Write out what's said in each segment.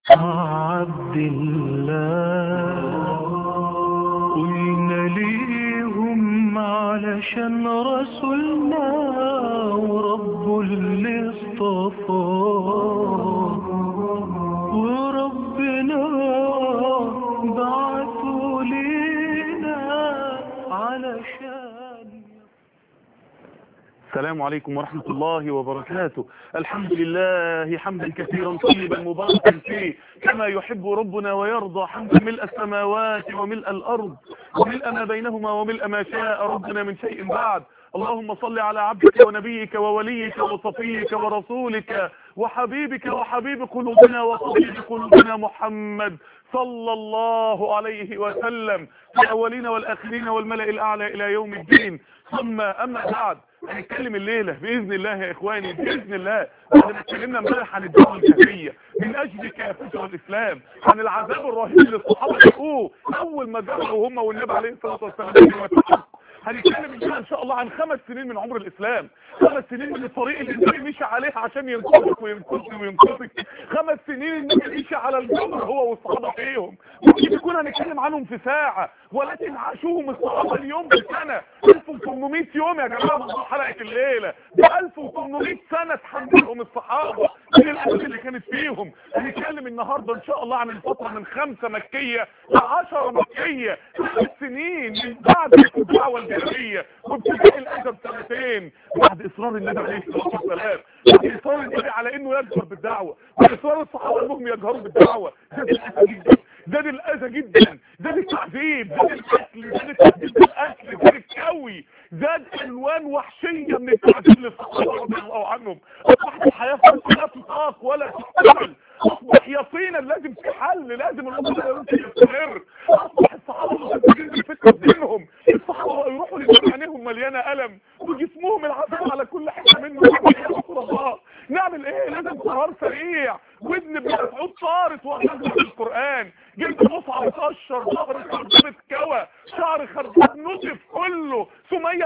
عبد الله قلنا ليهم علشان رسولنا ورب اللي اصطفاه وربنا بعثه لينا علشان السلام عليكم ورحمة الله وبركاته الحمد لله حمدا كثيرا طيبا مباركا فيه كما يحب ربنا ويرضى حمدا ملء السماوات وملء الأرض وملء ما بينهما وملء ما شاء ربنا من شيء بعد اللهم صل على عبدك ونبيك ووليك وصفيك ورسولك وحبيبك وحبيب قلوبنا وطبيب قلوبنا محمد صلى الله عليه وسلم في الأولين والآخرين والملأ الأعلى إلى يوم الدين ثم أما بعد هنتكلم الليلة بإذن الله يا إخواني بإذن الله بعد ما اتكلمنا امبارح عن الدعوة الجاهلية من أجل كافة الإسلام عن العذاب الرهيب اللي الصحابة شافوه أول ما دخلوا هم والنبي عليه الصلاة والسلام هنتكلم الليلة إن شاء الله عن خمس سنين من عمر الإسلام خمس سنين من الطريق اللي النبي مشي عليه عشان ينقذك وينقذني وينقذك خمس سنين النبي مشي على الجمر هو والصحابة فيهم ممكن يكون هنتكلم عنهم في ساعة ولكن عاشوهم الصحابة اليوم بسنة 1800 يوم يا جماعة موضوع حلقة الليلة ب 1800 سنة تحملهم الصحابة من الأسف اللي كانت فيهم هنتكلم النهاردة إن شاء الله عن الفترة من خمسة مكية ل 10 مكية خمس سنين من بعد الدعوة الجاهلية وابتداء الأدب سنتين بعد إصرار النبي عليه الصلاة والسلام بعد إصرار النبي على إنه يجهر بالدعوة وإصرار الصحابة إنهم يجهروا بالدعوة زاد الأذى جدا زاد الأذى جدا زاد التعذيب زاد القتل زاد تهديد الأكل زاد الكوي زاد ألوان وحشية من التعذيب للصحابة رضي الله عنهم أصبحت الحياة لا تطاق ولا تحتمل أصبح يقينا لازم في حل لازم الأمر لازم يستمر أصبح الصحابة مستمرين بالفكرة دينهم الصحابة يروحوا لجمعانهم مليانة ألم وجسمهم العذاب على كل حاجة منه يا رسول الله نعمل ايه لازم قرار سريع ودن ابن مسعود طارت وغزل في القرآن جلد مصعب اتقشر ظهر خربان اتكوى شعر خربان نطف كله سمية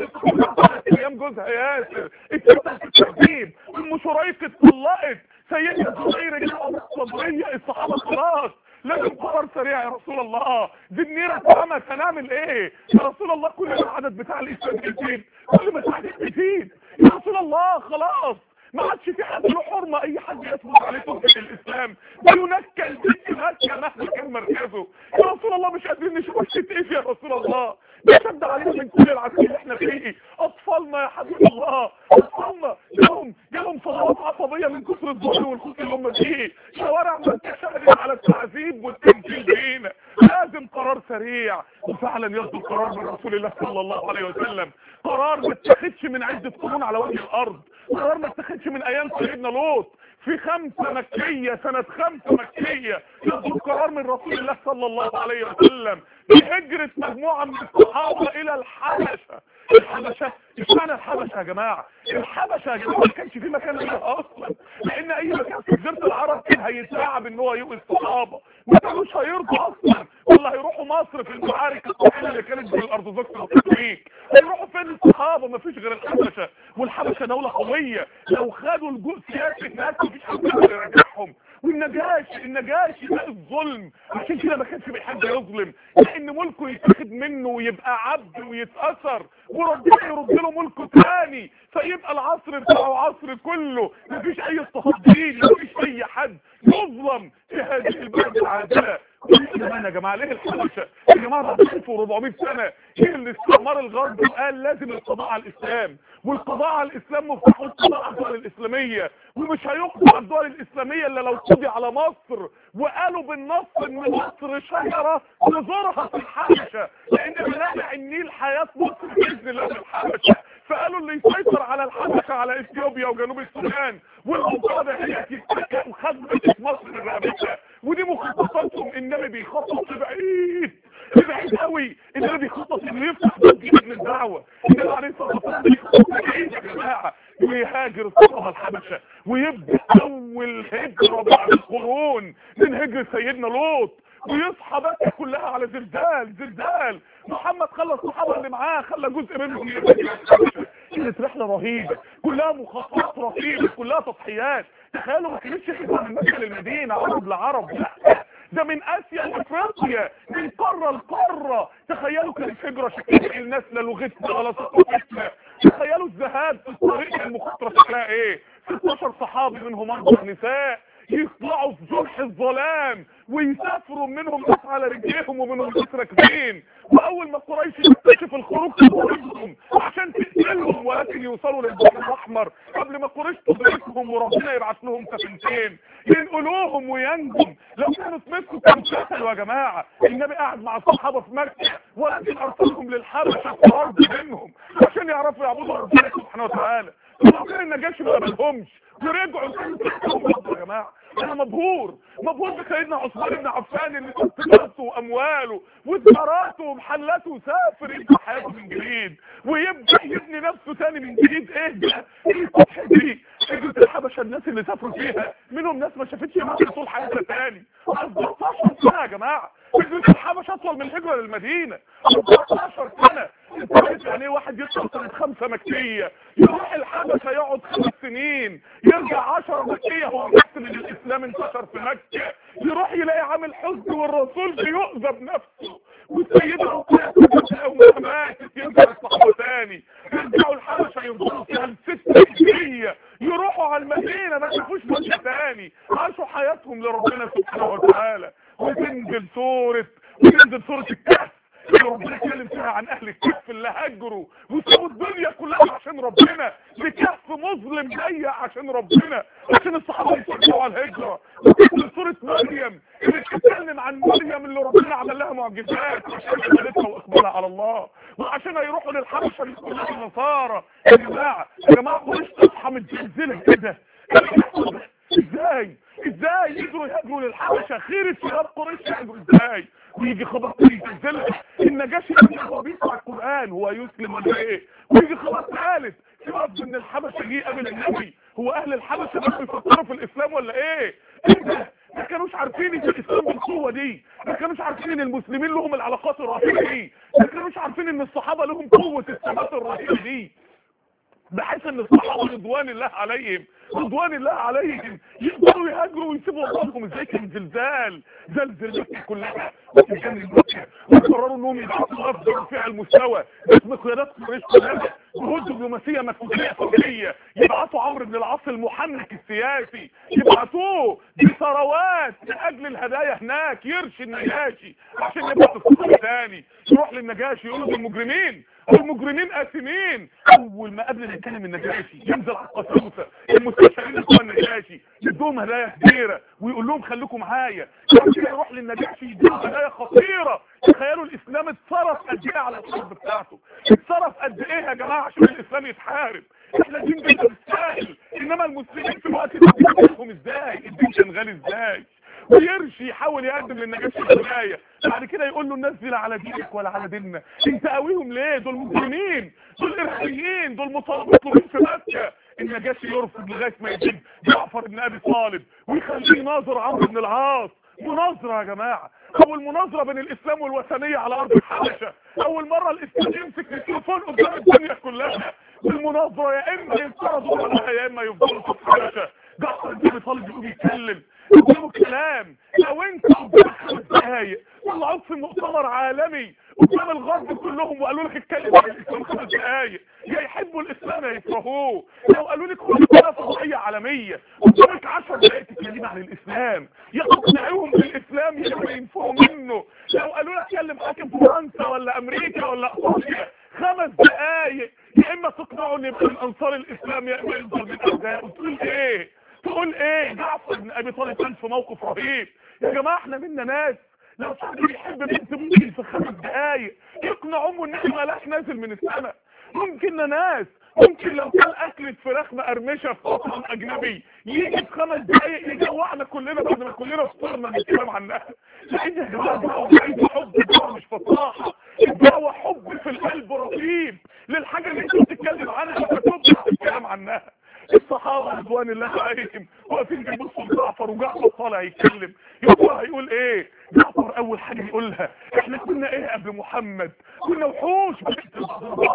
اتقتلت ايام جوزها ياسر اتقتلت في التهذيب ام شريك اتطلقت سيدنا زهير جاء الصدرية الصحابة خلاص لازم قرار سريع يا رسول الله دي النيرة اتعمت هنعمل ايه يا رسول الله كل ما العدد بتاع الاسلام بيزيد كل ما العدد بيزيد يا رسول الله خلاص ما عادش في حد له حرمة اي حد يثبت عليه تهمة الاسلام بينكل بيت مكة مهما كان مركزه يا رسول الله مش قادرين نشوف ايه يا رسول الله بيشد علينا من كل العذاب اللي احنا فيه اطفالنا يا حبيب الله اطفالنا جالهم جالهم صدمات عصبية من كثر الظلم والخوف اللي هم فيه شوارع مكة شهدت على التعذيب والتمثيل بينا لازم قرار سريع وفعلا يصدر قرار من رسول الله صلى الله عليه وسلم قرار ما اتخذش من عدة قرون على وجه الارض قرار ما اتخذش من ايام سيدنا لوط في خمسة مكية سنة خمسة مكية يصدر قرار من رسول الله صلى الله عليه وسلم بهجرة مجموعة من الصحابة الى الحبشة الحبشة مش معنى الحبشة يا جماعة الحبشة يا جماعة ما كانش في مكان فيها اصلا لان اي مكان في جزيرة العرب كان هيترعب ان هو يؤذي الصحابة ما كانوش هيرضوا اصلا ولا هيروحوا مصر في المعارك الطويلة اللي كانت بين الارثوذكس والكاثوليك هيروحوا فين الصحابة ما فيش غير الحبشة والحبشة دولة قوية لو خدوا الجزء سياسي هناك مفيش حد يقدر يرجعهم والنجاشي النجاشي ده الظلم عشان كده ما كانش بيحب يظلم لان ملكه يتاخد منه ويبقى عبد ويتاثر وربنا يرد له ملكه تاني فيبقى العصر بتاعه عصر كله مفيش اي اضطهاد ديني مفيش اي حد يظلم في هذه البلد العادله كمان يا جماعه ليه الحبشه يا جماعه بعد 1400 سنه جه الاستعمار الغربي قال لازم القضاء على الاسلام والقضاء على الاسلام مفتاح القضاء على الدول الاسلاميه ومش هيقضى على الدول الاسلاميه الا لو قضي على مصر وقالوا بالنص ان مصر شجره نزورها في الحبشه لان بنابع النيل حياه مصر باذن الله في الحبشه فقالوا اللي يسيطر على الحبشه على اثيوبيا وجنوب السودان والمنطقه ده هي خدمه مصر الرابطه ودي مخططاتهم النبي بيخطط بعيد بعيد قوي النبي بيخطط انه يفتح باب جديد للدعوه النبي عليه الصلاه والسلام بيخطط بعيد يا جماعه ويهاجر الصحابه الحبشه ويبدا اول هجره بعد القرون من هجره سيدنا لوط ويصحى بقى كلها على زلزال زلزال محمد خلى الصحابه اللي معاه خلى جزء منهم كانت رحله رهيبه كلها مخاطرات رهيبه كلها تضحيات تخيلوا ما كانتش هجره من مكه للمدينه عرب لعرب لا ده من اسيا لافريقيا من قاره لقاره تخيلوا كانت هجره شكلها الناس لا لغتنا ولا ثقافتنا تخيلوا الذهاب في الطريق المخاطره شكلها ايه 16 صحابي منهم اربع نساء يطلعوا في جرح الظلام ويسافروا منهم ناس على رجليهم ومنهم ناس راكبين واول ما قريش تكتشف الخروج تضربهم عشان تقتلهم ولكن يوصلوا للبحر الاحمر قبل ما قريش تدركهم وربنا يبعث لهم سفينتين ينقلوهم وينجم لو كانوا اتمسكوا كانوا اتقتلوا يا جماعه النبي قاعد مع الصحابه في مكه ولكن ارسلهم للحبشه في الارض منهم عشان يعرفوا يعبدوا ربنا سبحانه وتعالى لو كان النجاشي ما قابلهمش ورجعوا يا جماعه انا مبهور مبهور بسيدنا عثمان بن عفان اللي تجارته وامواله وتجاراته ومحلاته وسافر يبدا حياته من جديد ويبدا يبني نفسه تاني من جديد ايه ده؟ ايه الفتح دي؟ هجرة الحبشه الناس اللي سافروا فيها منهم ناس ما شافتش مصر طول حياتها تاني 14 سنه يا جماعه هجرة الحبشه اطول من الهجره للمدينه 14 سنه انت عارف يعني ايه واحد يطلع سنه خمسه مكيه يروح الحبشه يقعد خمس سنين يرجع 10 مكيه هو بس من الاسلام انتشر في مكه يروح يلاقي عامل حزن والرسول بيؤذى بنفسه والسيدة رقية أول ماتت يرجع الصحابة تاني يرجعوا الحبشة يفضلوا فيها الست هجرية يروحوا على المدينة ما يشوفوش مكة تاني عاشوا حياتهم لربنا سبحانه وتعالى وتنزل سورة وتنزل سورة الكهف اللي ربنا اتكلم فيها عن اهل الكهف اللي هاجروا وسابوا الدنيا كلها عشان ربنا لكهف مظلم ضيق عشان ربنا عشان الصحابه يصدقوا على الهجره وتنزل سوره مريم اللي بتتكلم عن مريم اللي ربنا عمل لها معجزات عشان عبادتها واقبالها على الله وعشان هيروحوا للحبشه اللي كلها النصارى يا جماعه يا جماعه قريش تصحى متزلزله كده ازاي ازاي يقدروا يهاجروا للحبشه خير الشباب قريش يهاجروا ازاي ويجي خبر ينزل النجاشي هو بيسمع القران هو يسلم ولا ايه ويجي خبر ثالث سبب ان الحبشه جه قبل النبي هو اهل الحبشه بس يفكروا في الاسلام ولا ايه ايه ده ما كانوش عارفين ان الاسلام بالقوه دي ما كانوش عارفين ان المسلمين لهم العلاقات الرهيبه دي ما كانوش عارفين ان الصحابه لهم قوه الثبات الرهيبه دي بحيث ان الصحابه رضوان الله عليهم رضوان الله عليهم يقدروا يهاجروا ويسيبوا وطنهم ازاي كان زلزال زلزل مكه كلها وتجنن مكه وقرروا انهم يبعثوا افضل فيها المستوى اسم قيادات قريش كلها جهود دبلوماسيه مسؤوليه فكريه يبعثوا عمرو بن العاص المحنك السياسي يبعثوه بثروات لاجل الهدايا هناك يرشي النجاشي عشان يبعث الصحابه تاني يروح للنجاشي يقول له المجرمين والمجرمين آثمين اول ما قبل ما يتكلم النجاشي ينزل على القسوسه المستشارين بتوع النجاشي يدوهم هدايا كبيره ويقول لهم خليكم معايا كده يروح للنجاشي يديهم هدايا خطيره تخيلوا الاسلام اتصرف قد ايه على الحرب بتاعته اتصرف قد ايه يا جماعه عشان الاسلام يتحارب احنا الدين بيبقى بالسهل انما المسلمين في الوقت ده بيجيبهم ازاي الدين كان غالي ازاي ويرشي يحاول يقدم للنجاشي الولايه بعد كده يقول له نزل على دينك ولا على ديننا انت قاويهم ليه دول مجرمين دول ارهابيين دول مطلوبين في مكه النجاشي يرفض لغايه ما يجيب جعفر بن ابي طالب ويخليه ناظر عمرو بن العاص مناظره يا جماعه اول مناظره بين الاسلام والوثنيه على ارض الحبشه اول مره الاسلام يمسك التليفون قدام الدنيا كلها والمناظره يا اما ينطردوا ولا يا اما يفضلوا في الحبشه جعفر بن ابي طالب يقوم يتكلم قدامه كلام لو انت قدامك خمس دقايق طلعوك في مؤتمر عالمي قدام الغرب كلهم وقالوا لك اتكلم عن الاسلام خمس دقايق يا يحبوا الاسلام يا يكرهوه لو قالوا لك خد قناه فضائيه عالميه قدامك 10 دقايق تتكلمي عن الاسلام يا تقنعيهم بالاسلام يا ينفعوا منه لو قالوا لك اتكلم حاكم فرنسا ولا امريكا ولا ايطاليا خمس دقايق يا اما تقنعوا ان يبقى من انصار الاسلام يا اما يفضل من اعدائه تقول ايه تقول ايه جعفر بن ابي طالب كان في موقف رهيب يا جماعه احنا منا ناس لو حد بيحب بنت ممكن في خمس دقايق يقنع امه ان احنا ملاك نازل من السماء ممكن ناس ممكن لو كان اكلة فراخ مقرمشه في مطعم اجنبي يجي في خمس دقايق يجوعنا كلنا بعد ما كلنا فطرنا بنتكلم عنها لان يا جماعه الدعوه حب الدعوه مش فصاحه الدعوه حب في القلب رهيب للحاجه اللي انت بتتكلم عنها فتبدا تتكلم عنها الصحابه رضوان الله عليهم واقفين بيبصوا لجعفر وجعفر طالع يتكلم يقول هيقول ايه جعفر اول حاجه يقولها احنا كنا ايه قبل محمد كنا وحوش بنقتل بعض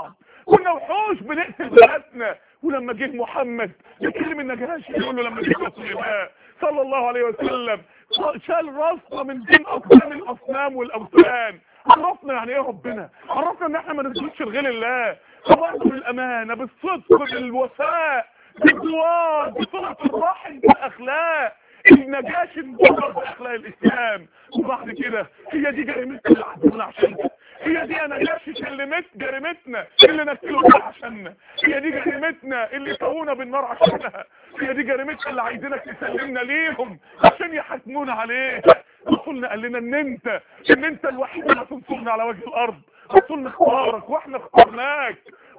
كنا وحوش بنقتل بناتنا ولما جه محمد يكلم النجاشي يقول له لما جه رسول الله صلى الله عليه وسلم شال راسنا من بين اقدام الاصنام والاوثان عرفنا يعني ايه ربنا عرفنا ان احنا ما نسجدش لغير الله خبرنا بالامانه بالصدق بالوفاء بالجوار بصله الرحم بالاخلاق النجاشي انبهر باخلاق الاسلام وبعد كده هي دي جريمتنا اللي عدونا عشانها هي دي انا نفسي سلمت جريمتنا اللي نكلوا بيها عشاننا هي دي جريمتنا اللي سوونا بالنار عشانها هي دي جريمتنا اللي عايزينك تسلمنا ليهم عشان يحاكمونا عليها رسولنا قال لنا ان انت ان انت الوحيد اللي هتنصرنا على وجه الارض رسولنا اختارك واحنا اخترناك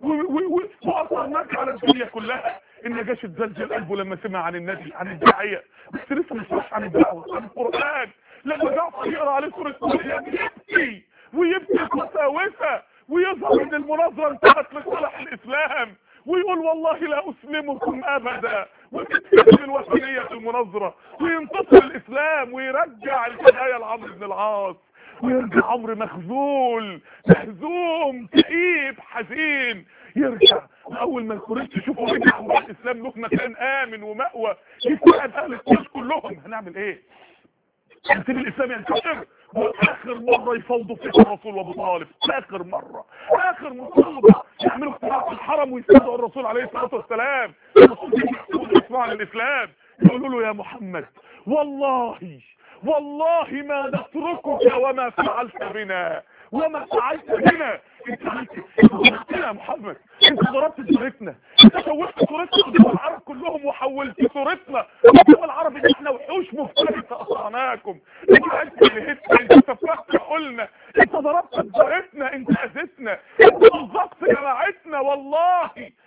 واثرناك على الدنيا كلها النجاشي اتزلزل قلبه لما سمع عن النبي عن الداعيه بس لسه ما سمعش عن الدعوه عن القران لما جعفر يقرا عليه سوره مريم يبكي ويبكي وساوسه ويظهر ان المناظره انتهت لصالح الاسلام ويقول والله لا اسلمكم ابدا وتتكلم الوثنيه في المناظره وينتصر الاسلام ويرجع الهدايا لعمرو بن العاص ويرجع عمرو مخذول مهزوم كئيب حزين يرجع اول ما القريش تشوفوا رجع الاسلام له مكان امن ومأوى يساعد اهل القريش كلهم هنعمل ايه هنسيب الاسلام ينتشر واخر مره يفوضوا فيه الرسول وابو طالب اخر مره اخر مفاوضه يعملوا اقتراع في الحرم ويساعدوا الرسول عليه الصلاه والسلام الرسول يسمعوا عن الاسلام يقولوا له يا محمد والله والله ما نتركك وما فعلت بنا وما فعلت بنا انت عملت يا محمد انت ضربت صورتنا انت شوهت صورتنا قدام العرب كلهم وحولت صورتنا قدام العرب ان احنا وحوش مفترسه اقطعناكم انت انت لهت انت سفحت قلنا انت ضربت صورتنا انت اذيتنا انت بالظبط جماعتنا والله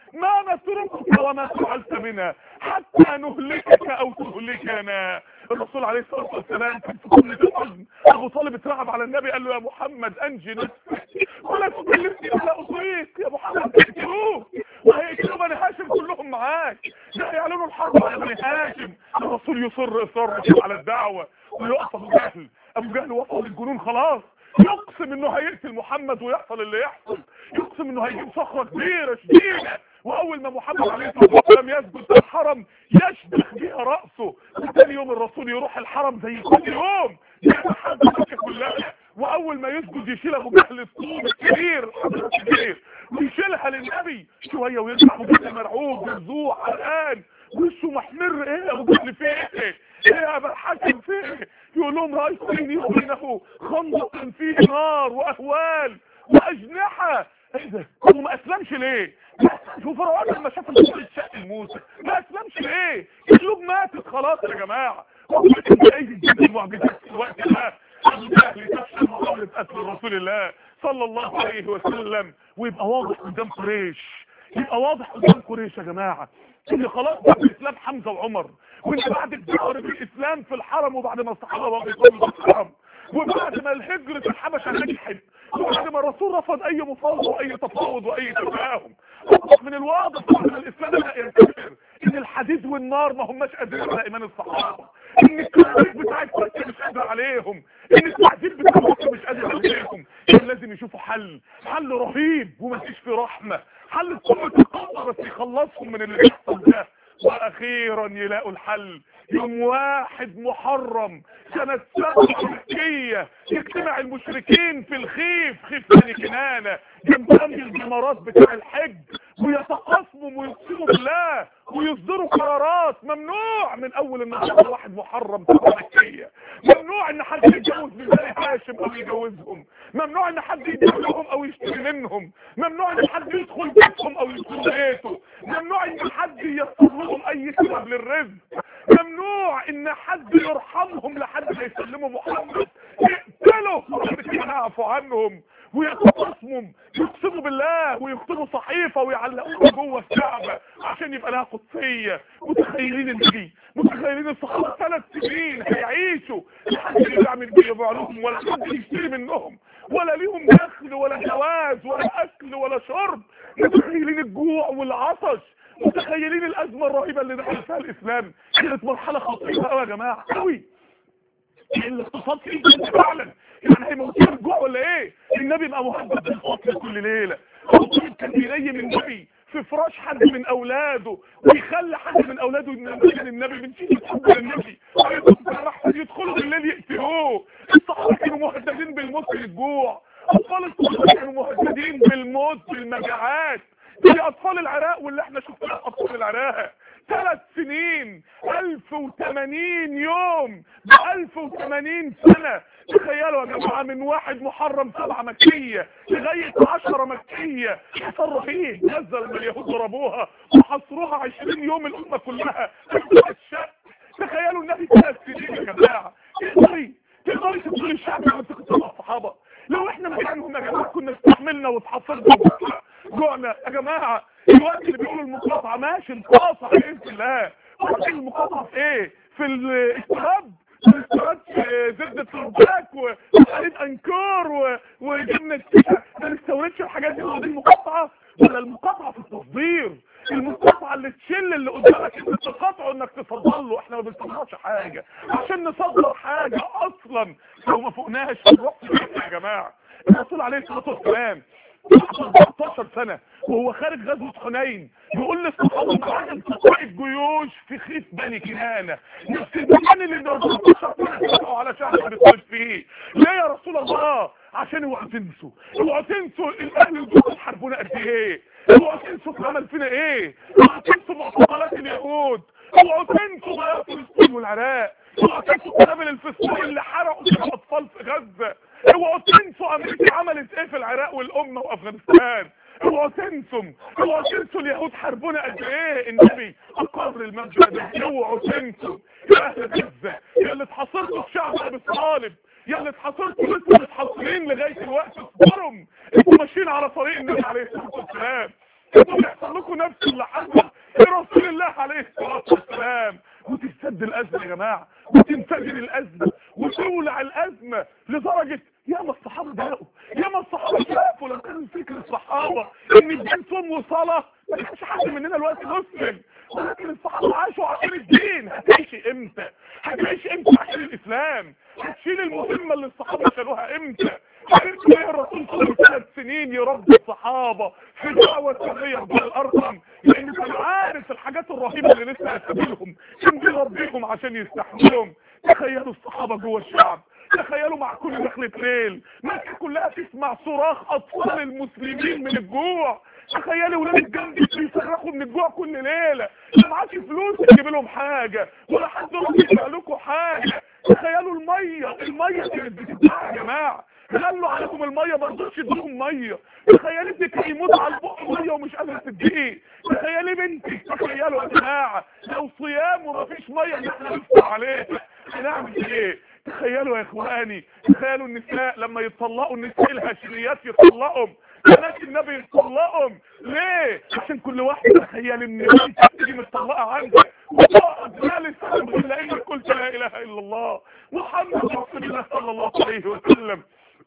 ما نتركك وما فعلت بنا حتى نهلكك او تهلكنا الرسول عليه الصلاه والسلام كان في قمه الحزن ابو طالب اترعب على النبي قال له يا محمد انجي نفسك ولا تكلمني ولا اطيق يا محمد اقتلوه وهيقتلوا بني هاشم كلهم معاك ده هيعلنوا الحرب على بني هاشم الرسول يصر اصرار على الدعوه ويقف ابو جهل ابو جهل وصل للجنون خلاص يقسم انه هيقتل محمد ويحصل اللي يحصل يقسم انه هيجيب صخره كبيره شديده واول ما محمد عليه الصلاه والسلام يسجد في الحرم يشبك بها راسه وثاني يوم الرسول يروح الحرم زي كل يوم يتحدى مكه كلها واول ما يسجد يشيل ابو جهل الطوب الكبير الحجر الكبير ويشيلها للنبي شويه ويرجع ابو جهل مرعوب مفزوع قلقان وشه محمر ايه يا ابو جهل في ايه ايه يا ابا الحكم في ايه يقول لهم رايت بيني وبينه خندق فيه نار واهوال واجنحه ايه ده هو ما اسلمش ليه شوف فرعون لما شاف الجبل اتشق لموسى ما اسلمش ليه القلوب ماتت خلاص يا جماعه ايه دي المعجزات في الوقت ده ابو جهل تفشل محاوله قتل رسول الله صلى الله عليه وسلم ويبقى واضح قدام قريش يبقى واضح قدام قريش يا جماعه ان خلاص بعد الاسلام حمزه وعمر وان بعد الدعوه بالاسلام في الحرم وبعد ما الصحابه بقوا يصلوا في الحرم وبعد ما الهجرة الحبشة نجحت وبعد ما الرسول رفض اي مفاوض واي تفاوض واي تفاهم اصبح من الواضح ان الاسلام لا ينتشر ان الحديد والنار ما هماش قادرين على ايمان الصحابه ان التعذيب بتاع الفتح مش قادر عليهم ان التعذيب بتاع الفتح مش قادر عليهم كان لازم يشوفوا حل حل رهيب ومفيش فيه رحمه حل قوه القدر بس يخلصهم من اللي بيحصل ده واخيرا يلاقوا الحل يوم واحد محرم سنة سبعة مكية يجتمع المشركين في الخيف خيف بني كنانة جنب امن الجمرات بتاع الحج ويتقاسموا ويقسموا بالله ويصدروا قرارات ممنوع من اول النهار واحد محرم سبعة مكية ممنوع ان حد يتجوز من بني هاشم او يجوزهم ممنوع ان حد يدخل لهم او يشتري منهم ممنوع ان حد يدخل بيتهم او يدخل بيته ممنوع ان حد ييسر لهم اي سبب للرزق ممنوع ان حد يرحمهم لحد ما يسلموا محمد يقتلوا ربنا يعفو عنهم ويتقسموا يقسموا بالله ويكتبوا صحيفه ويعلقوها جوه الكعبه عشان يبقى لها قدسيه متخيلين النبي متخيلين الصحابه ثلاث سنين هيعيشوا لحد يرجع من بيبيع لهم ولا حد يشتري منهم ولا ليهم دخل ولا جواز ولا اكل ولا شرب متخيلين الجوع والعطش متخيلين الازمه الرهيبه اللي دخل فيها الاسلام كانت مرحله خطيره قوي يا جماعه قوي الاقتصاد فيه فعلا يعني هيموتين الجوع ولا ايه النبي بقى مهدد بالقتل كل ليله ابو طالب كان بينيم النبي في فراش حد من اولاده ويخلي حد من اولاده ينام النبي من شيء حب النبي راح يدخلوا بالليل يقتلوه الصحابه كانوا مهددين بالموت بالجوع اطفال الصحابه كانوا مهددين بالموت بالمجاعات دي اطفال العراق واللي احنا شفناه اطفال العراق ثلاث سنين 1080 يوم ب 1080 سنة تخيلوا يا جماعة من واحد محرم سبعة مكية لغاية عشرة مكية حصلوا فيه غزة لما اليهود ضربوها وحصروها 20 يوم الأمة كلها الشق تخيلوا النبي ثلاث سنين يا جماعة تقدري تقدري تقولي الشعب لما تقتلوا الصحابة لو احنا مكانهم يا جماعة كنا استحملنا واتحصلنا جوعنا يا جماعة الوقت اللي بيقولوا المقاطعة ماشي المقاطعة بإذن الله ولكن المقاطعة في ايه في الاستراد الاستراد في زبدة الباك وحليب انكور و- وجبنة ما نستوردش الحاجات دي ودي المقاطعة ولا المقاطعة في التصدير المقاطعة اللي تشل اللي قدامك انت تقاطعه انك تصدر له احنا ما بنصدرش حاجة عشان نصدر حاجة اصلا لو ما فوقناش هنروح فين يا جماعة الرسول عليه الصلاة والسلام 14 سنة وهو خارج غزوة حنين يقول للصحابة معانا تقوى جيوش في خيف بني كنانة نفس المكان اللي ب 14 سنة كانوا على شهر بيطلب فيه ليه يا رسول الله عشان اوعوا تنسوا اوعوا تنسوا الاهل الجنود حاربونا قد ايه اوعوا تنسوا عمل فينا ايه اوعوا تنسوا معتقلات اليهود اوعوا تنسوا ضياع فلسطين والعراق اوعوا تنسوا قنابل الفلسطين اللي حرقوا فيها الاطفال في غزة اوعوا تنسوا امريكا عملت ايه في العراق والامه وافغانستان اوعوا تنسوا اوعوا تنسوا اليهود حاربونا قد ايه النبي اقر المبدا ده اوعوا تنسوا يا اهل غزه يا اللي اتحصرتوا في شعب ابي طالب يا اللي اتحصرتوا لسه متحصرين لغايه الوقت اصبروا انتوا ماشيين على طريق النبي عليه الصلاه والسلام انتوا بيحصل لكم نفس اللي حصل لرسول الله عليه الصلاه والسلام وتسد الازمه يا جماعه وتنفجر الازمه وتولع الازمه لدرجه يا ما الصحابه دقوا يا ما الصحابه شافوا لما كان فكر الصحابه ان الدين صوم وصلاه ما كانش حد مننا الوقت مسلم ولكن الصحابه عاشوا عشان الدين هتعيشي امتى هتعيشي امتى عشان الاسلام هتشيل المهمه اللي الصحابه شالوها امتى عرفت ليه الرسول صلى ثلاث سنين يربي الصحابه في دعوه سريه بين الارقم لان كان عارف الحاجات الرهيبه اللي لسه هتقابلهم كان بيربيهم عشان يستحملهم تخيلوا الصحابه جوه الشعب تخيلوا مع كل دخلة ليل مكة كلها تسمع صراخ أطفال المسلمين من الجوع تخيلوا ولاد الجنب بيصرخوا من الجوع كل ليلة لا معاش فلوس تجيب لهم حاجة ولا حد راضي يدفع لكم حاجة تخيلوا المية المية كانت بتتباع يا جماعة غلوا عليكم المية ما رضوش يدوكم مية تخيلي ابنك يموت على البق مية ومش قادرة تديه تخيلي بنتك تخيلوا يا جماعة لو صيام ومفيش مية ان احنا ندفع عليها هنعمل ايه تخيلوا يا اخواني تخيلوا النساء لما يتطلقوا النساء الهاشميات يطلقهم بنات النبي يطلقهم ليه عشان كل واحد تخيل ان بنتك تيجي متطلقه عندك وتقعد جالس لانك قلت لا اله الا الله محمد رسول الله صلى الله عليه وسلم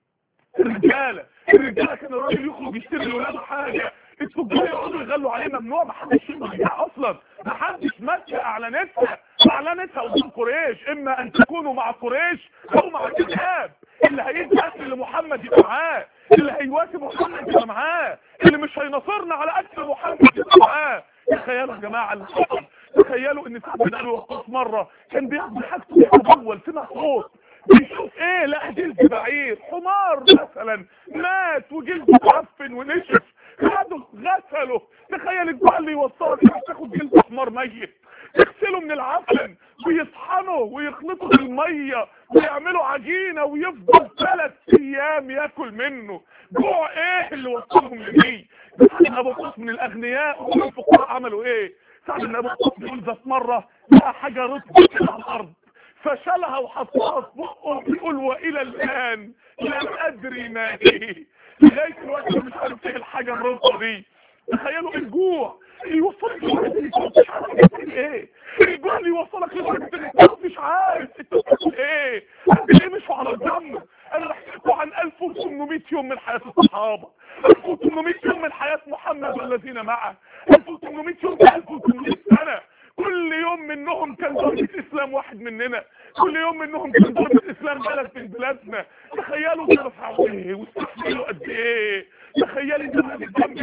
الرجاله الرجاله كان الراجل يخرج يشتري لاولاده حاجه التجار يقعدوا يغلوا عليه ممنوع ما حدش يبيع اصلا ما حدش مكه اعلنتها اعلنتها قدام قريش اما ان تكونوا مع قريش او مع الكتاب اللي هيدي اكل لمحمد يبقى معاه اللي هيواسي محمد يبقى معاه اللي مش هينصرنا على اكل محمد يبقى معاه تخيلوا يا جماعه اللي حصل تخيلوا ان سعد بن ابي وقاص مره كان بياخد حاجته يتبول سمع صوت بيشوف ايه لا جلد بعير حمار مثلا مات وجلده اتعفن ونشف خدوا غسله تخيل الجوع اللي يوصلك انك تاخد جلد حمار ميت يغسلوا من العفن ويطحنوا ويخلطوا بالميه ويعملوا عجينه ويفضل ثلاث ايام ياكل منه جوع ايه اللي وصلهم لدي سعد بن ابو وقاص من الاغنياء والفقراء عملوا ايه سعد بن ابو وقاص بيقول ذات مره لقى حاجه رطبه كده على الارض فشلها وحطها في بقه بيقول والى الان لم ادري ما هي لغايه الوقت مش عارف ايه الحاجه الرطبه دي تخيلوا الجوع يوصلك مش عارف ايه الجوع اللي يوصلك لدرجه انك مش عارف انت بتاكل ايه قد ايه مشوا على الجنه انا بحكيكوا عن 1800 يوم من حياه الصحابه 1800 يوم من حياه محمد والذين معه 1800 يوم 1800 سنه كل يوم منهم كان ضربة اسلام واحد مننا كل يوم منهم كان ضربة اسلام بلد من بلادنا تخيلوا دفعوا ايه واستحملوا قد ايه تخيلي ده الجنب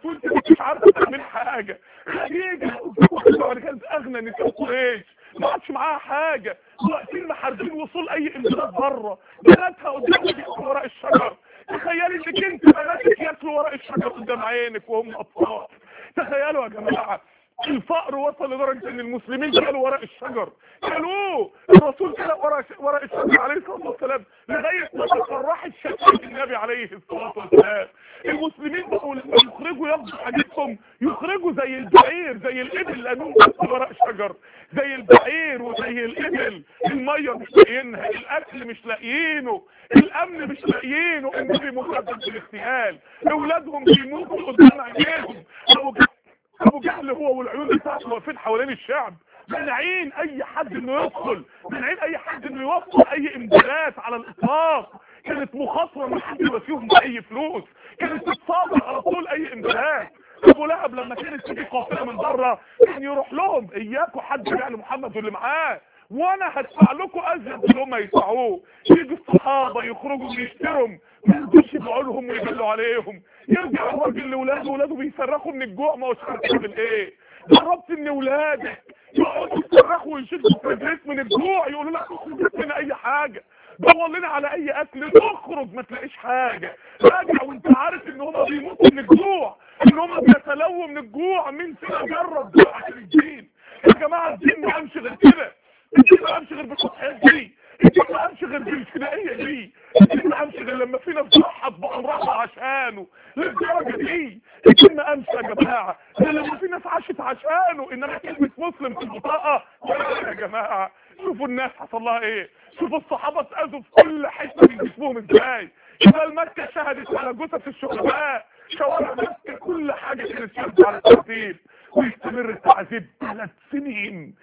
مات وانت مش عارفه تعمل حاجه خديجه طبعا كانت اغنى نساء قريش ما عادش معاها حاجه واقفين محاربين وصول اي امدادات بره بناتها قدامك بياكلوا ورق الشجر تخيلي انك انت بناتك ياكلوا ورق الشجر قدام عينك وهم اطفال تخيلوا يا جماعه الفقر وصل لدرجة ان المسلمين كانوا ورق الشجر كانوا الرسول كان ورق ورق الشجر عليه الصلاة والسلام لغاية ما تفرحت شكل النبي عليه الصلاة والسلام المسلمين بقوا لما يخرجوا ياخدوا حاجتهم يخرجوا زي البعير زي الابل لانهم بياكلوا ورق شجر زي البعير وزي الابل المية مش لاقيينها الاكل مش لاقيينه الامن مش لاقيينه النبي مقدم بالاغتيال اولادهم بيموتوا قدام عينيهم ابو جهل ابو جهل هو والعيون بتاعته واقفين حوالين الشعب منعين اي حد انه يدخل منعين اي حد انه يوصل اي امدادات على الاطلاق كانت مخاطره ما حد يبقى فيهم باي فلوس كانت تتصادر على طول اي امدادات ابو لهب لما كانت تيجي قافله من بره كان يروح لهم اياكوا حد يبيع لمحمد واللي معاه وانا هدفع لكم ازيد من اللي هم يدفعوه يجي الصحابه يخرجوا ويشتروا ما يرضوش يبيعوا لهم ويجلوا عليهم يرجع الراجل لاولاده ولاده بيصرخوا من الجوع ما هوش عارف يعمل ايه جربت ان ولادك يقعدوا يصرخوا ويشدوا في رجليك من الجوع يقولوا لك اخرج لنا اي حاجه دور لنا على اي اكل تخرج ما تلاقيش حاجه راجع وانت عارف ان هم بيموتوا من الجوع ان هم بيتلووا من الجوع مين فينا جرب ده عشان الدين يا جماعه الدين ما قامش غير كده الدين ما قامش غير بالتضحيات دي الدين ما قامش غير بالفدائيه دي الدين ما قامش غير لما في ناس ضحت بامرها عشانه للدرجه دي الدين ما قامش يا جماعه غير لما في ناس عاشت عشانه انما كلمه مسلم في البطاقه ولا يا جماعه شوفوا الناس حصل لها ايه شوفوا الصحابه اتاذوا في كل حته من جسمهم ازاي شمال مكه شهدت على جثث الشهداء شوارع مكه كل حاجه كانت شهدت على الترتيب ويستمر التعذيب ثلاث سنين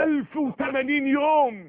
1080 يوم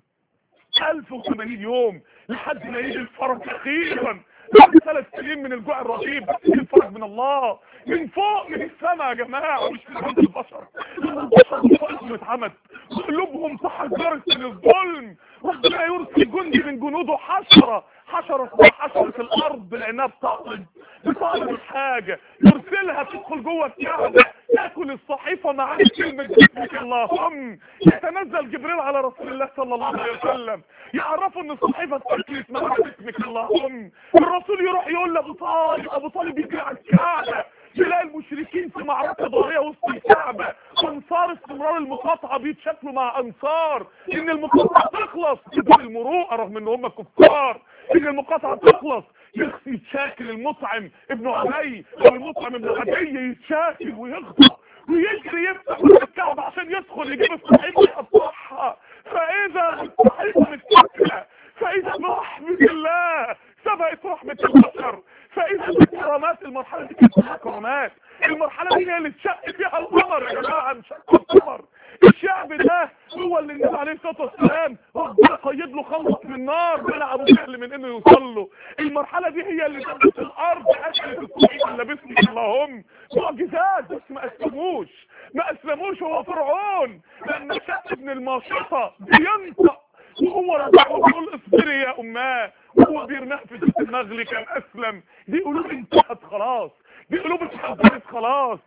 1080 يوم لحد ما يجي الفرج اخيرا بعد ثلاث سنين من الجوع الرهيب الفرج من الله من فوق من السماء يا جماعه مش من عند البشر البشر بفرجهم اتعمد قلوبهم تحجرت من الظلم ربنا يرسل جندي من جنوده حشره حشره حشره الارض لانها بتعطل بتعطل الحاجه يرسلها تدخل جوه الكعبه تاكل الصحيفه مع كلمه بسمك اللهم يتنزل جبريل على رسول الله صلى الله عليه وسلم يعرفوا ان الصحيفه اتاكلت مع بسمك اللهم الرسول يروح يقول لابو طالب ابو طالب يجي على الكعبه تلاقي المشركين في معركة ضارية وسط الكعبة انصار استمرار المقاطعة بيتشكلوا مع انصار ان المقاطعة تخلص بدون المروءة رغم ان هم كفار ان المقاطعة تخلص يخفي يتشاكل المطعم ابن عدي او المطعم ابن عدي يتشاكل ويخضع ويجري يفتح الكعبة عشان يدخل يجيب الصحيفة يقطعها فاذا الصحيفة متشكلة فاذا برحمة الله سبقت رحمة البشر فاذا الكرامات المرحلة دي كانت فيها كرامات المرحلة دي هي اللي اتشق فيها القمر يا جماعة انشق القمر الشعب ده هو اللي النبي عليه الصلاة والسلام ربنا قيد له خلص من نار منع ابو جهل من انه يوصل له المرحلة دي هي اللي دمت الارض اكلت الصحيح اللي باسم اللهم معجزات بس ما اسلموش ما اسلموش هو فرعون لما شق ابن الماشطة بينطق وهو رجع ويقول اصبري يا اماه وهو بيرمح في جسم المغلي كان اسلم دي قلوب انتهت خلاص دي قلوب اتحضرت خلاص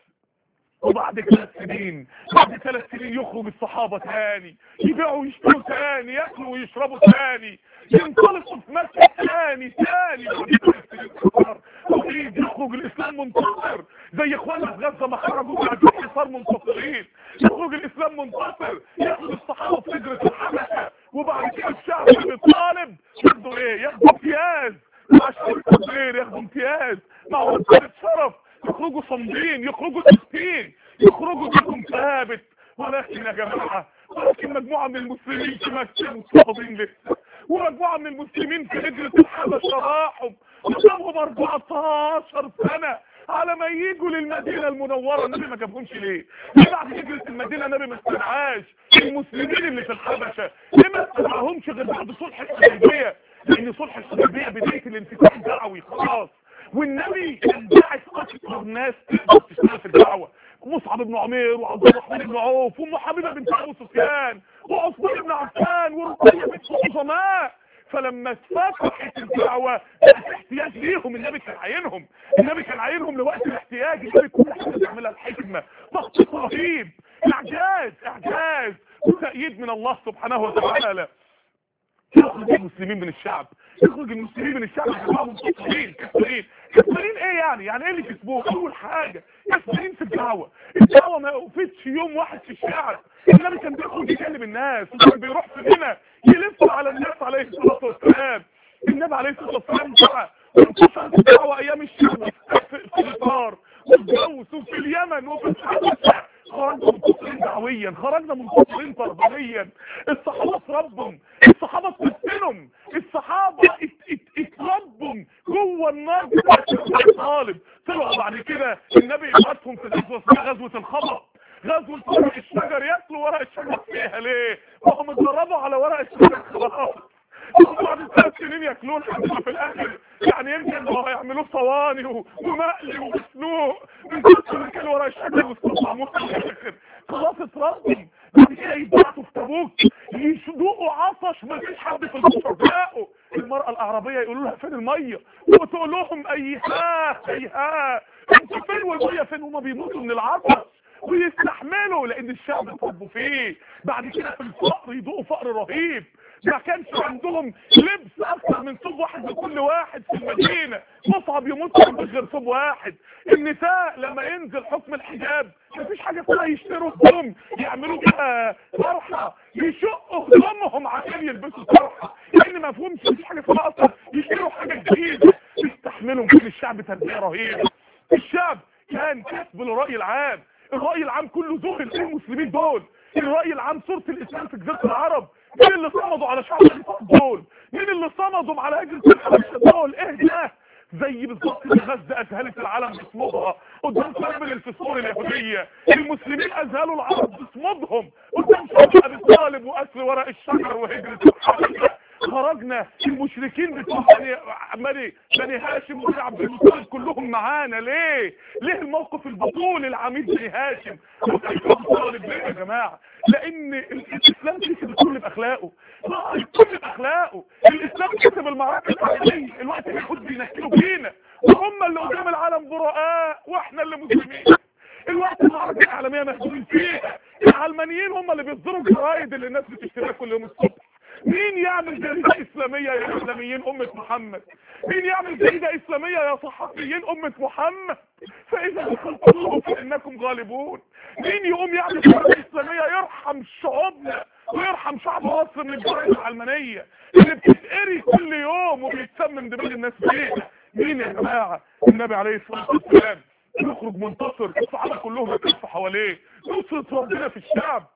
وبعد ثلاث سنين بعد ثلاث سنين يخرج الصحابة تاني يبيعوا ويشتروا تاني ياكلوا ويشربوا تاني ينطلقوا في مكة تاني تاني بعد ثلاث سنين كتار ويجي يخرج الاسلام منتصر زي اخواننا في غزة ما خرجوا بعد الحصار منتصرين يخرج الاسلام منتصر ياخد الصحابة في هجرة الحبشة وبعد كده الشعب اللي طالب ياخدوا ايه ياخدوا امتياز مع شرطة التدرير ياخدوا امتياز مع وزارة شرف يخرجوا صامدين يخرجوا تسكين يخرجوا بكم ثابت ولكن يا جماعة ولكن مجموعة من المسلمين في مكة مستفضين لسه ومجموعة من المسلمين في هجرة الحبشة راحوا قدامهم 14 سنة على ما يجوا للمدينة المنورة النبي ما جابهمش ليه ليه بعد هجرة المدينة النبي ما استدعاش المسلمين اللي في الحبشة ليه ما استدعاهمش غير بعد صلح الحديبية لان صلح الحديبية بداية الانفتاح الدعوي خلاص والنبي كان باعث اكثر ناس تقدر تشتغل في الدعوه مصعب بن عمير وعبد الرحمن بن عوف وام حبيبه بنت ابو سفيان وعثمان بن عفان ورقيه بنت عظماء فلما اتفتحت الدعوه بقت احتياج ليهم النبي كان عاينهم النبي كان عاينهم لوقت الاحتياج النبي كل حاجه بيعملها الحكمه تخطيط رهيب اعجاز اعجاز وتأييد من الله سبحانه وتعالى يخرج المسلمين من الشعب يخرج المسلمين من الشعب يبقوا منتصرين كسبانين كسبانين ايه يعني يعني ايه اللي كسبوه اول حاجه كسبانين في الدعوه الدعوه ما وقفتش يوم واحد في الشعب النبي كان بيخرج يكلم الناس وكان بيروح في هنا يلف على الناس عليه الصلاه والسلام النبي عليه الصلاه والسلام دعا وانتشرت الدعوه ايام الشعب في في الإطار والجوس وفي اليمن وفي الحبشه خرجنا منتصرين دعويا خرجنا منتصرين تربويا الصحابه اتربوا الصحابه اتمثلوا الصحابه ات- ات- اتربوا جوه النار بتاعت الطالب طلعوا بعد كده النبي يبعتهم في غزوه اسمها غزوه الخبر غزوه ورق الشجر ياكلوا ورق الشجر فيها ليه؟ وهم اتدربوا على ورق الشجر خلاص بعد ثلاث سنين ياكلوه لحد ما في الاخر يعني يمكن هو يعملوه صواني و- ومقلي ومسلوق من كتر ما كانوا ورا الشجر واستطعموه في الاخر خلاص اتربوا بعد كده يبعتوا في تبوك يشدوقوا عطش ما فيش حد في البشر بيلاقوا المرأة الأعرابية يقولوا لها فين المية وتقول لهم أيها أيها انتوا فين والمية فين هما بيموتوا من العطش ويستحملوا لان الشعب اتربوا فيه بعد كده في الفقر يدوقوا فقر رهيب ما كانش عندهم لبس اكتر من ثوب واحد لكل واحد في المدينه مصعب يموت من غير ثوب واحد النساء لما ينزل حكم الحجاب مفيش حاجه اسمها يشتروا هدوم يعملوا بيها طرحه يشقوا هدومهم عشان يلبسوا طرحه لان ما فهمش مفيش حاجه اسمها اصلا يشتروا حاجه جديده يستحملوا كل الشعب تربيه رهيبه الشعب كان كسب للراي العام الراي العام كله ذهل ايه المسلمين دول الراي العام صوره الاسلام في جزيره العرب مين اللي صمدوا على شعب الإسلام دول مين اللي صمدوا على هجرة الحبشة دول ايه ده زي بالظبط اللي غزة اذهلت العالم بصمودها قدام قنبل الفسفور اليهودية المسلمين اذهلوا العرب بصمودهم قدام شعب ابي طالب واكل ورق الشجر وهجرة الحبشة خرجنا المشركين بتوع بني بني بني هاشم وبني عبد المطلب كلهم معانا ليه؟ ليه الموقف البطولي العميد بني هاشم وبني عبد المطلب ليه يا جماعه؟ لان الاسلام كسب الكل باخلاقه لا، الكل باخلاقه الاسلام كسب المعركه الحقيقيه الوقت اليهود بينكلوا فينا وهم اللي قدام العالم براء واحنا اللي مسلمين الوقت المعركه الاعلاميه مهزومين فيها العلمانيين هم اللي بيصدروا الجرايد اللي الناس بتشتريها كل يوم الصبح مين يعمل جريدة إسلامية يا إسلاميين أمة محمد مين يعمل جريدة إسلامية يا صحفيين أمة محمد فإذا دخلت الله فإنكم غالبون مين يقوم يعمل جريدة إسلامية يرحم شعوبنا ويرحم شعب مصر من الجرائد العلمانية اللي بتتقري كل يوم وبيتسمم دماغ الناس فيها مين يا جماعة النبي عليه الصلاة والسلام يخرج منتصر الصحابة كلهم يكفوا حواليه نصرة ربنا في الشعب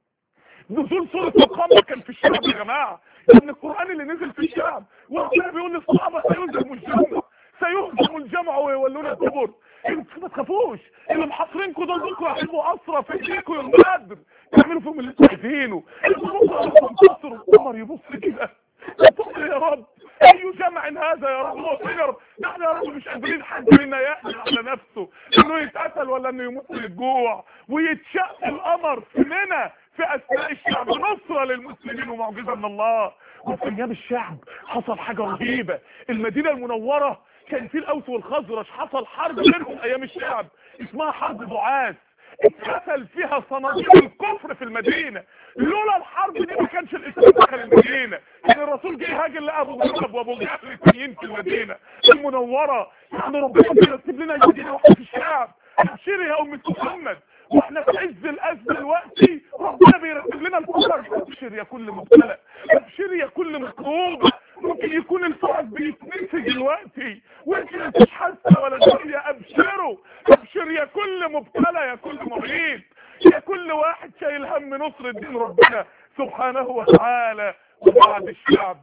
نزول سورة القمر كان في الشعب يا جماعة لأن القرآن اللي نزل في الشعب وربنا بيقول للصحابة سيهزم الجمع سيهزم الجمع ويولون الدبر انتوا ما تخافوش اللي محاصرينكم دول بكره هيبقوا اسرى في ايديكم يوم بدر تعملوا فيهم اللي انتوا عايزينه انتوا بكره هتنتصروا القمر يبص كده يبص يا رب اي جمع هذا يا رب هو فين يا رب احنا يا رب مش قادرين حد منا يقدر على نفسه انه يتقتل ولا انه يموت من الجوع ويتشق القمر في منى في اثناء الشعب نصرة للمسلمين ومعجزة من الله وفي ايام الشعب حصل حاجة رهيبة المدينة المنورة كان في الاوس والخزرج حصل حرب بينهم ايام الشعب اسمها حرب دعاس اتقتل فيها صناديق الكفر في المدينة لولا الحرب دي ما كانش الاسلام دخل المدينة كان الرسول جه هاجر لقى ابو بكر وابو جهل التانيين في المدينة المنورة يعني ربنا بيرتب لنا المدينة واحدة في الشعب ابشري يا امة محمد واحنا في عز الازمه دلوقتي ربنا بيرتب لنا الفرج ابشر يا كل مبتلى ابشر يا كل مكروب ممكن يكون الفرج بيتنسي دلوقتي وانت مش حاسه ولا داريه ابشروا ابشر يا كل مبتلى يا كل مريض يا كل واحد شايل هم نصر الدين ربنا سبحانه وتعالى وبعد الشعب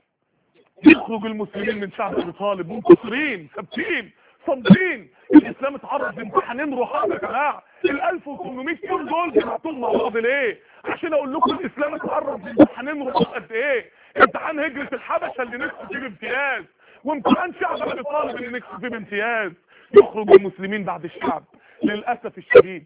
يخرج المسلمين من شعب ابي طالب منتصرين ثابتين صابرين الاسلام اتعرض لامتحانين رهاب يا جماعه ال 1800 يوم دول جمعتهم مع بعض ليه؟ عشان اقول لكم الاسلام اتعرض لامتحانين رهاب قد ايه؟ امتحان هجره الحبشه اللي نكسب فيه بامتياز وامتحان شعب ابي طالب اللي نكسب فيه بامتياز يخرج المسلمين بعد الشعب للاسف الشديد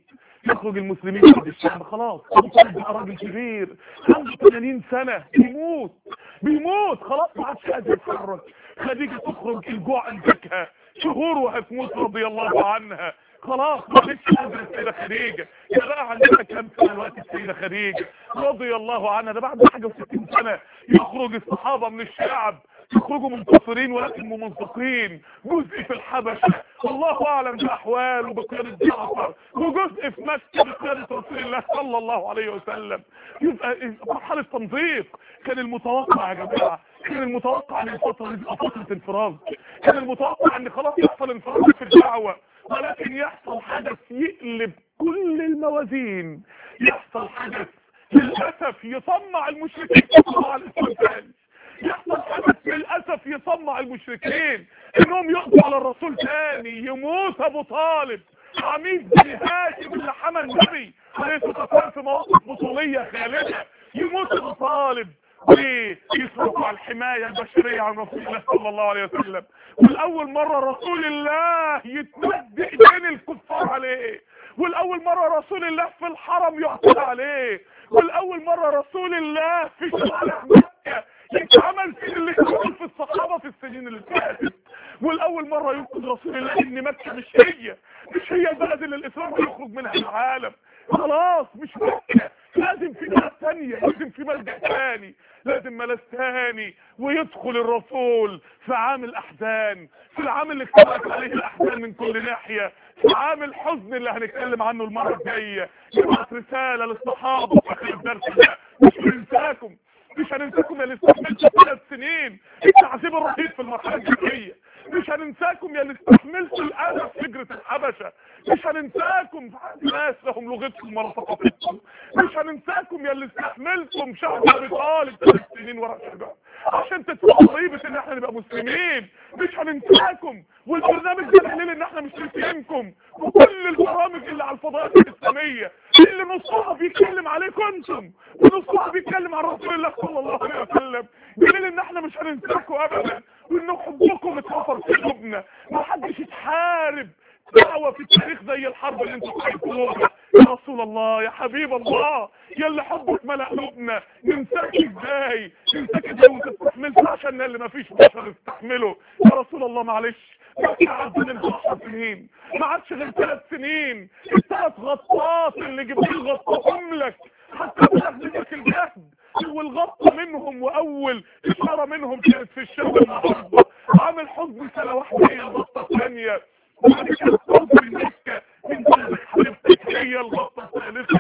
يخرج المسلمين من الشعب خلاص ابو طالب بقى راجل كبير عنده 80 سنه بيموت بيموت خلاص ما عادش قادر يتحرك خديجه تخرج الجوع انتكها شهور وهتموت رضي الله عنها خلاص ما بقتش قادره السيده خديجه يا بقى عندنا كام سنه دلوقتي السيده خديجه رضي الله عنها ده بعد حاجه و60 سنه يخرج الصحابه من الشعب يخرجوا منتصرين ولكن ممزقين جزء في الحبشة الله اعلم باحواله بقيادة جعفر وجزء في مكة بقيادة رسول الله صلى الله عليه وسلم يبقى مرحلة تمزيق كان المتوقع يا جماعة كان المتوقع ان الفترة دي تبقى فترة انفراج كان المتوقع ان خلاص يحصل انفراج في الدعوة ولكن يحصل حدث يقلب كل الموازين يحصل حدث للأسف يطمع المشركين يطمع الإسلام تاني يحصل حدث للأسف يطمع المشركين انهم يقضوا على الرسول تاني يموت ابو طالب عميد بن هاشم اللي حمى النبي عليه الصلاه والسلام في مواقف بطوليه خالده يموت ابو طالب ويصرفوا على الحمايه البشريه عن رسول الله صلى الله عليه وسلم والاول مره رسول الله يتمد ايدين الكفار عليه والاول مره رسول الله في الحرم يعتدى عليه والاول مره رسول الله في شوارع مكه يتعمل في اللي حصل في الصحابة في السنين اللي فاتت والأول مرة ينقذ رسول الله إن مكة مش هي مش هي البلد اللي الإسلام هيخرج منها العالم خلاص مش مكة لازم في بلد ثانية لازم في ملجأ ثاني لازم ملاذ ثاني ويدخل الرسول في عام الأحزان في العام اللي اجتمعت عليه الأحزان من كل ناحية في عام الحزن اللي هنتكلم عنه المرة الجاية يبعث رسالة للصحابة في آخر الدرس ده مش هننساكم مش هننساكم يا اللي استحملتوا ثلاث سنين التعذيب الرهيب في المرحله الجايه مش هننساكم يا اللي استحملتوا الاذى في هجره الحبشه مش هننساكم ناس لهم لغتكم ولا ثقافتكم مش هننساكم يا اللي استحملتم شعب ابي طالب ثلاث سنين ورا شباب عشان تدفعوا ضريبه ان احنا نبقى مسلمين مش هننساكم والبرنامج ده دليل ان احنا مش ناسيينكم وكل البرامج اللي على الفضائيات الاسلاميه اللي نصها بيتكلم عليكم انتم ونصها بيتكلم عن رسول الله صلى الله عليه وسلم دليل ان احنا مش هننساكم ابدا وان حبكم اتغفر في قلوبنا ما حدش يتحارب دعوة في التاريخ زي الحرب اللي انتوا بتحبوها يا رسول الله يا حبيب الله يا اللي حبك ملأ قلوبنا ننساك ازاي ننساك ازاي وانت استحملت عشان اللي ما فيش بشر استحمله يا رسول الله معلش ما عدى منها 10 سنين ما عادش غير ثلاث سنين الثلاث غطات اللي جبريل غطاهم لك حتى بلغتك الجهد والغطة منهم واول اشارة منهم كانت في الشهر النهارده عامل حزن سنة واحدة هي الغطة الثانية وبعد كده تنظر مكة من قلبك حبيبتك هي الغطة الثالثة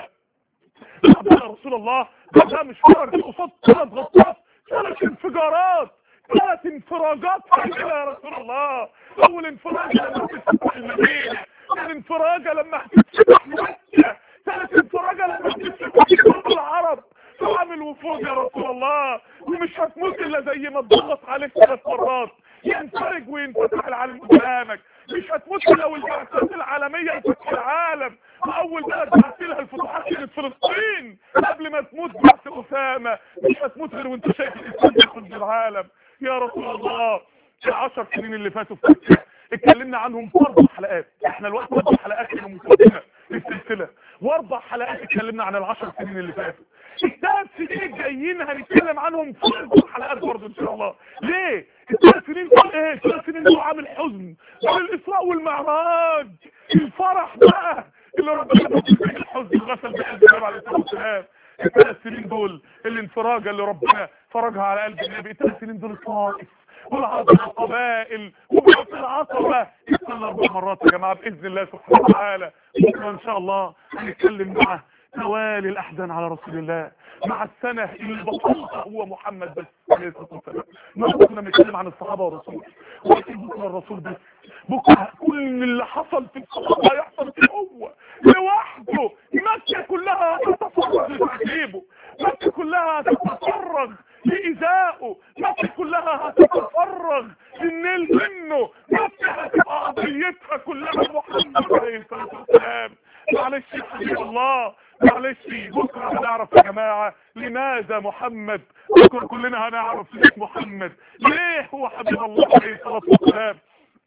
يا رسول الله ده مش فرق قصاد ثلاث غطات ثلاث انفجارات ثلاث انفراجات كاملة يا رسول الله اول انفراجة لما تفتح المدينة ثاني انفراجة لما هتفتح مكة ثالث انفراجة لما هتفتح العرب تعمل وفود يا رسول الله ومش هتموت الا زي ما تضغط عليك ثلاث مرات ينفرج وينفتح العالم قدامك مش هتموت لو البعثات العالمية لفتح العالم اول بلد بعثت لها الفتوحات كانت فلسطين قبل ما تموت بعث اسامة مش هتموت غير وانت شايف الاسلام يدخل في العالم يا رسول الله العشر سنين اللي فاتوا في مكة اتكلمنا عنهم في اربع حلقات احنا الوقت اربع حلقات كانوا مقدمه للسلسله واربع حلقات اتكلمنا عن العشر سنين اللي فاتوا الثلاث سنين الجايين هنتكلم عنهم في اربع حلقات برضه ان شاء الله ليه الثلاث سنين دول ايه الثلاث سنين دول عامل حزن والاسراء والمعراج الفرح بقى اللي ربنا بيغسل الحزن غسل بقلب النبي عليه الصلاه والسلام الثلاث سنين دول الانفراجه اللي ربنا فرجها على قلب النبي الثلاث سنين دول الطائف والعرض القبائل وبعض العصبة يصلى اربع مرات يا جماعة بإذن الله سبحانه وتعالى بكرة إن شاء الله هنتكلم مع توالي الأحزان على رسول الله مع السنة اللي بطلها هو محمد بس عليه الصلاة والسلام النهارده كنا بنتكلم عن الصحابة والرسول ولكن بكرة الرسول بس بكرة كل اللي حصل في الصحابة هيحصل في هو لوحده مكة كلها هتتفرغ لتعذيبه مكة كلها هتتفرغ لإيذائه مكة كلها هتتفرغ للنيل منه مكة هتبقى قضيتها كلها محمد عليه الصلاة والسلام معلش يا حبيب الله معلش بكرة هنعرف يا جماعة لماذا محمد بكرة كلنا هنعرف ليه محمد ليه هو حبيب الله عليه الصلاة والسلام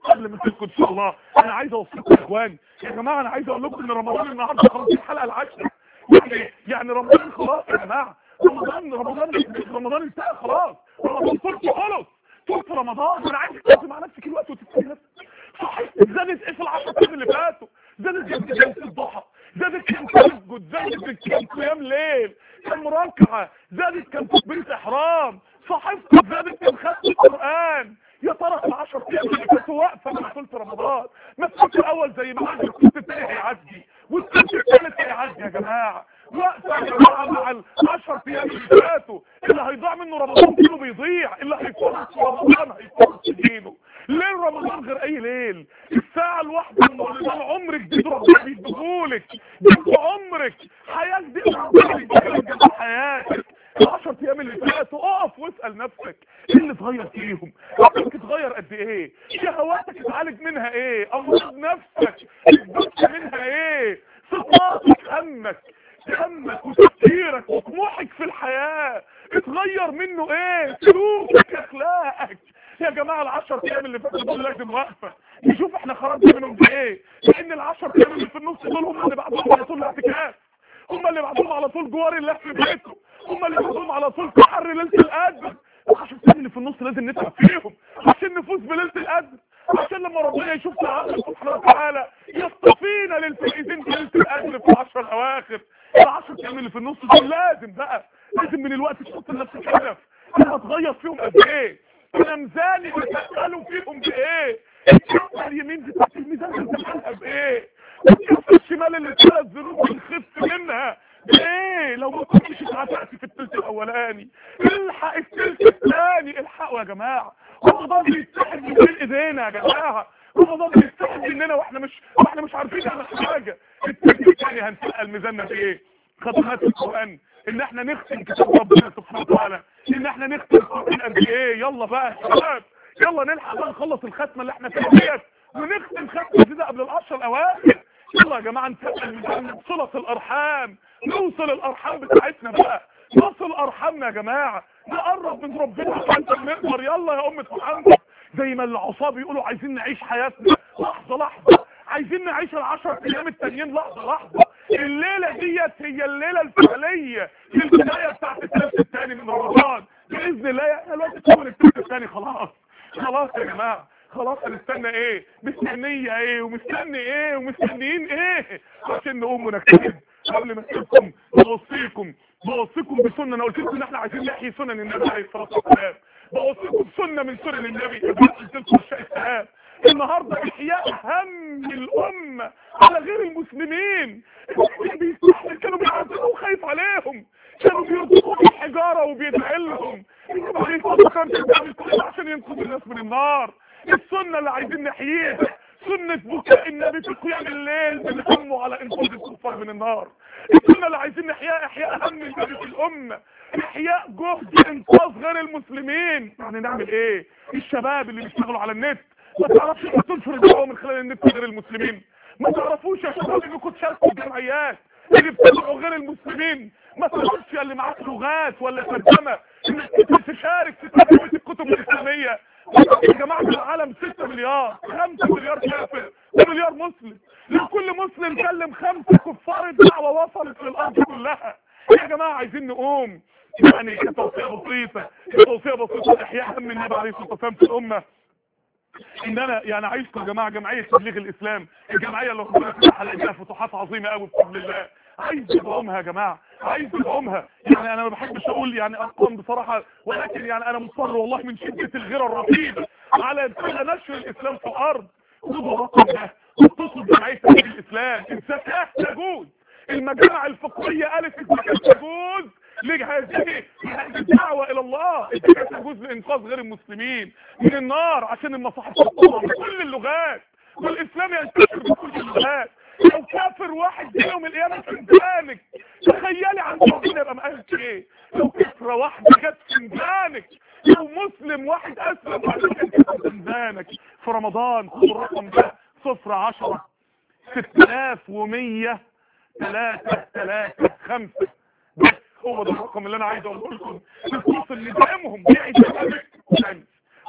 قبل ما تسكت ان شاء الله انا عايز اوصيكم يا اخوان يا جماعه انا عايز اقول لكم ان رمضان النهارده خلاص الحلقه العاشره يعني يعني رمضان خلاص يا جماعه رمضان رمضان رمضان انتهى خلاص رمضان فرصه خلص فرصه رمضان انا عايز تقعد مع نفسك الوقت وتتكلم نفسك صحيح زادت ايه في العشر ايام اللي فاتوا زادت كام جلسه الضحى زادت كام تسجد زادت كام قيام ليل كام ركعه زادت كام تكبيره احرام صحيفتك زادت كام ختم القران يا ترى العشر ايام اللي كانت واقفه مع ثلث رمضان ما الثلث الاول زي ما قلت الثلث الثاني هيعدي والثلث الثالث هيعدي يا جماعه واقفه يا جماعه مع العشر ايام اللي فاتوا اللي هيضيع منه رمضان كله بيضيع اللي هيفرط في رمضان هيفرط في دينه ليل رمضان غير اي ليل الساعه الواحده من رمضان عمر جديد ربنا بيديهولك ده عمرك حياه جديده ربنا بيديهولك حياتك العشر ايام اللي فاتوا اقف واسال نفسك ايه اللي اتغير فيهم عقلك اتغير قد ايه شهواتك اتعالج منها ايه امراض نفسك اتبكى منها ايه صفاتك همك همك وتفكيرك وطموحك في الحياة اتغير منه ايه سلوكك اخلاقك يا جماعة العشر ايام اللي فاتوا دول لازم واقفة نشوف احنا خرجنا منهم بايه لان العشر ايام اللي في النص دول هم اللي بعدهم على طول الاعتكاف هم اللي بعدهم على طول جوار الله في بيته هم اللي بعدهم على طول تحر ليلة القدر العشر ايام اللي في النص لازم نتعب فيهم عشان نفوز بليلة القدر عشان لما ربنا يشوفنا عقل سبحانه وتعالى يصطفينا للفائزين بليلة القدر في العشر الاواخر العشر ايام اللي في النص دول لازم بقى لازم من الوقت تحط لنفسك هدف انا هتغير فيهم قد ايه انا ميزاني بتسالوا فيهم بايه الكفه اليمين دي تحت الميزان بتسالها بايه الكفه الشمال اللي ثلاث ذنوب بنخف منها بايه لو ما كنتش اتعتقت في الثلث الاولاني الحق الثلث الثاني الحقوا يا جماعه رمضان بيتسحب من بين ايدينا يا جماعه رمضان بيتسحب مننا واحنا مش واحنا مش عارفين نعمل حاجه الثلث الثاني هنسال ميزاننا في ايه ختمات القران ان احنا نختم كتاب ربنا سبحانه وتعالى ان احنا نختم القران قد ايه يلا بقى يا شباب يلا نلحق بقى نخلص الختمه اللي احنا فيها ديت ونختم ختمه جديده قبل العشر الاواخر يلا يا جماعه نسال من صله الارحام نوصل الارحام بتاعتنا بقى نصل ارحامنا يا جماعه نقرب من ربنا حتى نقدر يلا يا امه محمد زي ما العصاه بيقولوا عايزين نعيش حياتنا لحظه لحظه عايزين نعيش العشر ايام التانيين لحظه لحظه الليله ديت هي الليله الفعليه للبدايه بتاعت الثلث الثاني من رمضان باذن الله يا الوقت تكون الثلث الثاني خلاص خلاص يا جماعه خلاص هنستنى ايه مستنيه ايه ومستني ايه ومستنيين ايه عشان نقوم ونجتهد قبل ما اسيبكم بوصيكم بوصيكم بسنه انا قلت لكم ان احنا عايزين نحيي سنن النبي عليه الصلاه والسلام بوصيكم بسنه من سنن النبي قلت لكم الشيء السهام النهارده احياء هم الامه على غير المسلمين المسلمين بيستحمل كانوا بيعذبوا وخايف عليهم كانوا بيرضقوا بالحجاره وبيدعي لهم عشان ينقذ الناس من النار السنه اللي عايزين نحييها سنة بكاء النبي في قيام الليل بنهمه على انقاذ الكفار من النار السنة اللي عايزين نحياها احياء هم النبي في الامة احياء جهد انقاذ غير المسلمين يعني نعمل ايه الشباب اللي بيشتغلوا على النت ما تعرفش تنشر الدعوه من خلال النت غير المسلمين ما تعرفوش يا شباب انكم تشاركوا الجمعيات اللي بتدعو غير المسلمين ما تعرفش اللي معاك لغات ولا ترجمه انك تشارك في ترجمه الكتب الاسلاميه يا جماعه العالم 6 مليار 5 مليار كافر ومليار مسلم لو كل مسلم كلم خمسه كفار الدعوه وصلت للارض كلها يا جماعه عايزين نقوم يعني كتوصيه بسيطه كتوصيه بسيطه احياء هم النبي عليه الصلاه والسلام في الامه ان انا يعني عايزكم يا جماعه جمعيه تبليغ الاسلام الجمعيه اللي ربنا فتحها لها فتوحات عظيمه قوي بفضل الله عايز ادعمها يا جماعه عايز ادعمها يعني انا ما بحبش اقول يعني ارقام بصراحه ولكن يعني انا مصر والله من شده الغيره الرهيبه على على نشر الاسلام في الارض خدوا الرقم ده واتصلوا بجمعيه تبليغ الاسلام الزكاه تجوز المجامع الفقهيه قالت الزكاه تجوز لهذه الدعوة الى الله الزكاة تجوز لانقاذ غير المسلمين من النار عشان المصاحف تطلع بكل اللغات والاسلام ينتشر بكل اللغات لو كافر واحد يوم القيامة فنجانك تخيلي عن ربنا يبقى مقالك ايه لو كفرة واحدة جت فنجانك لو مسلم واحد اسلم بعد كده فنجانك في رمضان خد الرقم ده صفر عشرة ست الاف ومية تلاتة تلاتة خمسة بس هو ده الرقم اللي انا عايز اقوله لكم الفلوس اللي دعمهم بيعي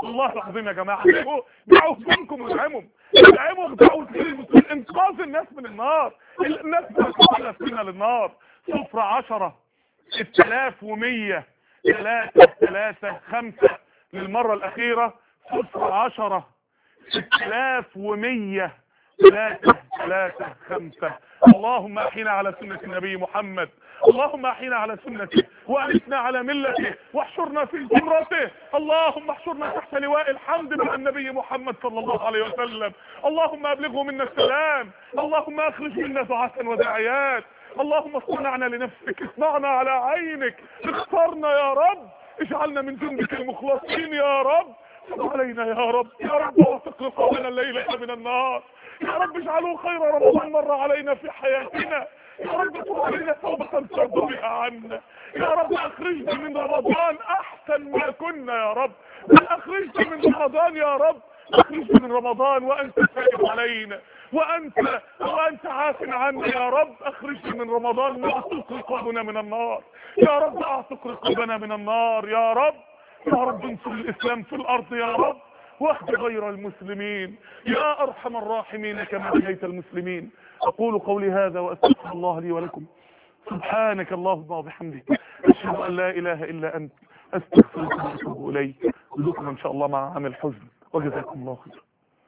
والله العظيم يا جماعه ادعوا دعوا منكم وادعمهم ادعموا دعوا المسلمين انقاذ الناس من النار الناس بتوصل فينا للنار صفر عشرة التلاف ومية ثلاثة ثلاثة خمسة للمرة الأخيرة صفر عشرة التلاف ومية ثلاثة ثلاثة خمسة اللهم احينا على سنة النبي محمد اللهم احينا على سنته وامتنا على ملته واحشرنا في زمرته اللهم احشرنا تحت لواء الحمد مع النبي محمد صلى الله عليه وسلم اللهم ابلغه منا السلام اللهم اخرج منا دعاة وداعيات اللهم اصنعنا لنفسك اصنعنا على عينك اختارنا يا رب اجعلنا من جندك المخلصين يا رب صل علينا يا رب يا رب واثق رقابنا الليلة من النار يا رب اجعله خير رمضان مر علينا في حياتنا يا رب تب علينا توبة ترضى بها عنا يا رب اخرجنا من رمضان احسن ما كنا يا رب اخرجنا من رمضان يا رب اخرجنا من رمضان وانت سائر علينا وانت وانت عاف عنا يا رب اخرجنا من رمضان واعتق رقابنا من النار يا رب اعتق رقابنا من النار يا رب يا رب انصر الاسلام في الارض يا رب واهد غير المسلمين يا ارحم الراحمين كما هديت المسلمين اقول قولي هذا واستغفر الله لي ولكم سبحانك اللهم وبحمدك اشهد ان لا اله الا انت استغفرك واتوب اليك نلقاكم ان شاء الله مع عام الحزن وجزاكم الله خيرا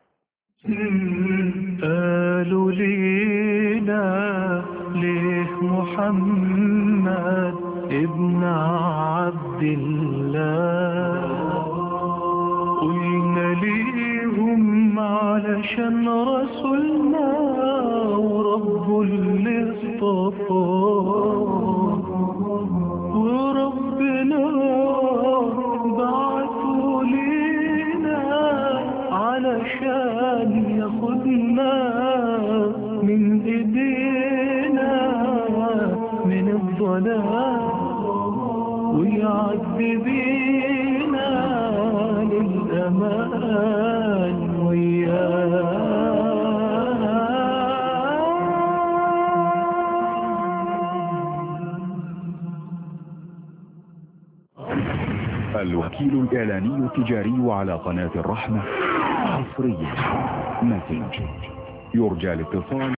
قالوا لينا ليه محمد ابن عبد الله قلنا ليهم علشان رسولنا ورب اللي اصطفاه وربنا بعثوا لينا علشان ياخدنا من ايدينا من الظلام ويعد بينا للأمان وياه الوكيل الإعلاني التجاري على قناة الرحمة حصريا مسج يرجى الاتصال